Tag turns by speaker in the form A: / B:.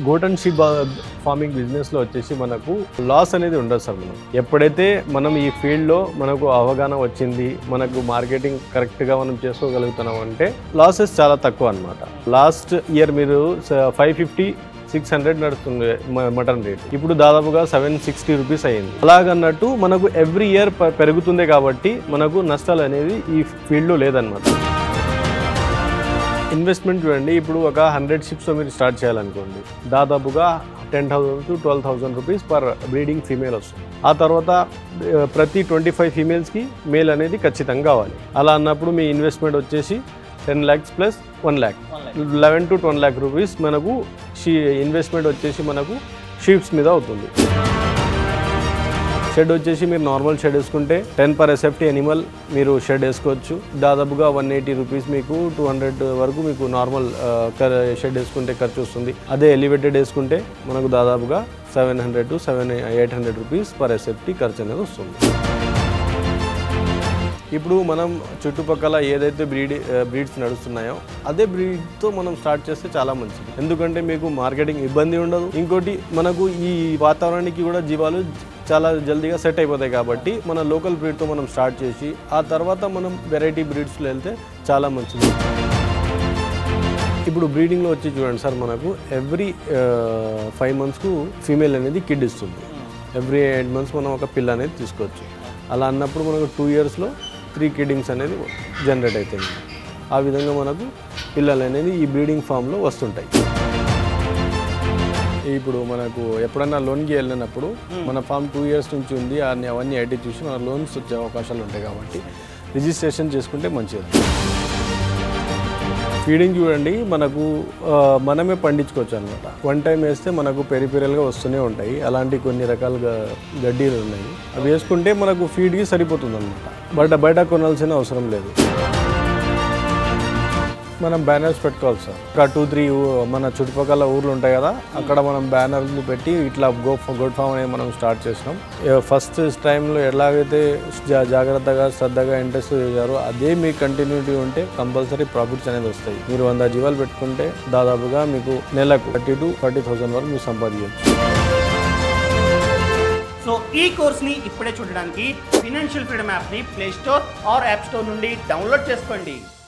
A: goat and sheep farming బిజినెస్లో వచ్చేసి మనకు లాస్ అనేది ఉండదు సార్ మనం ఎప్పుడైతే మనం ఈ ఫీల్డ్లో మనకు అవగాహన వచ్చింది మనకు మార్కెటింగ్ కరెక్ట్గా మనం చేసుకోగలుగుతున్నాం అంటే లాసెస్ చాలా తక్కువ అనమాట లాస్ట్ ఇయర్ మీరు ఫైవ్ ఫిఫ్టీ సిక్స్ హండ్రెడ్ నడుస్తుంది మ- మటన్ రేట్ ఇప్పుడు దాదాపుగా సెవెన్ సిక్స్టీ రూపీస్ అయ్యింది అలాగన్నట్టు మనకు ఎవ్రీ ఇయర్ పెరుగుతుంది కాబట్టి మనకు నష్టాలు అనేది ఈ ఫీల్డ్లో లేదనమాట ఇన్వెస్ట్మెంట్ చూడండి ఇప్పుడు ఒక హండ్రెడ్ షిప్స్ మీరు స్టార్ట్ చేయాలనుకోండి దాదాపుగా ten thousand to twelve thousand rupees per breeding female వస్తుంది ఆ తర్వాత ఆ, ప్రతి ట్వంటీ ఫైవ్ ఫీమేల్స్కి మేల్ అనేది ఖచ్చితంగా కావాలి అలా అన్నప్పుడు మీ ఇన్వెస్ట్మెంట్ వచ్చేసి ten lakhs plus one lakh eleven to twelve lakh rupees మనకు షీ ఇన్వెస్ట్మెంట్ వచ్చేసి మనకు షీప్స్ మీద అవుతుంది షెడ్ వచ్చేసి మీరు నార్మల్ షెడ్ వేసుకుంటే టెన్ పర్ ఎస్ఎఫ్టీ ఎనిమల్ మీరు షెడ్ వేసుకోవచ్చు దాదాపుగా వన్ ఎయిటీ రూపీస్ మీకు టూ హండ్రెడ్ వరకు మీకు నార్మల్ షెడ్ వేసుకుంటే ఖర్చు వస్తుంది అదే ఎలివేటెడ్ వేసుకుంటే మనకు దాదాపుగా seven hundred to seven eight hundred rupees per SFT ఖర్చు అనేది వస్తుంది ఇప్పుడు మనం చుట్టుపక్కల ఏదైతే బ్రీడ్ బ్రీడ్స్ నడుస్తున్నాయో అదే బ్రీడ్తో మనం స్టార్ట్ చేస్తే చాలా మంచిది ఎందుకంటే మీకు మార్కెటింగ్ ఇబ్బంది ఉండదు ఇంకోటి మనకు ఈ వాతావరణానికి కూడా జీవాలు చాలా జల్దీగా సెట్ అయిపోతాయి కాబట్టి మన లోకల్ బ్రీడ్తో మనం స్టార్ట్ చేసి ఆ తర్వాత మనం వెరైటీ బ్రీడ్స్లో వెళ్తే చాలా మంచిది ఇప్పుడు బ్రీడింగ్లో వచ్చి చూడండి సార్ మనకు ఎవ్రీ ఫైవ్ మంత్స్కు ఫీమేల్ అనేది కిడ్ ఇస్తుంది ఎవ్రీ ఎయిట్ మంత్స్ మనం ఒక పిల్ల అనేది తీసుకోవచ్చు అలా అన్నప్పుడు మనకు టూ ఇయర్స్లో త్రీ కిడ్డింగ్స్ అనేది జనరేట్ అవుతుంది ఆ విధంగా మనకు పిల్లలు అనేది ఈ బ్రీడింగ్ ఫామ్లో వస్తుంటాయి ఇప్పుడు మనకు ఎప్పుడన్నా లోన్కి వెళ్ళినప్పుడు మన ఫామ్ టూ ఇయర్స్ నుంచి ఉంది అన్ని అవన్నీ ఐటీ చూసి మన లోన్స్ వచ్చే అవకాశాలు ఉంటాయి కాబట్టి రిజిస్ట్రేషన్ చేసుకుంటే మంచిది ఫీడింగ్ చూడండి మనకు ఆ, మనమే పండించుకోవచ్చు అనమాట వన్ టైం వేస్తే మనకు పెరిపెరల్గా వస్తూనే ఉంటాయి అలాంటి కొన్ని రకాల గ- గడ్డీలు ఉన్నాయి అవి వేసుకుంటే మనకు ఫీడ్కి సరిపోతుంది అనమాట బయట బయట కొనాల్సిన అవసరం లేదు మనం బ్యానర్స్ పెట్టుకోవాలి సార్ ఒక టూ త్రీ మన చుట్టుపక్కల ఊర్లు ఉంటాయి కదా అక్కడ మనం బ్యానర్లు పెట్టి ఇట్లా గో గోడ్ ఫామ్ అనేది మనం స్టార్ట్ చేసినాం ఫస్ట్ టైంలో ఎలాగైతే జా- జాగ్రత్తగా శ్రద్ధగా ఇంట్రెస్ట్ చేశారో అదే మీకు కంటిన్యూటీ ఉంటే కంపల్సరీ ప్రాఫిట్స్ అనేది వస్తాయి మీరు వంద జీవాలు పెట్టుకుంటే దాదాపుగా మీకు నెలకు థర్టీ టు ఫార్టీ థౌసండ్ వరకు మీరు సంపాదించవచ్చు
B: సో ఈ కోర్స్ని ఇప్పుడే చూడడానికి ఫినాన్షియల్ ఫ్రీడమ్ యాప్ని play store or app store నుండి డౌన్లోడ్ చేసుకోండి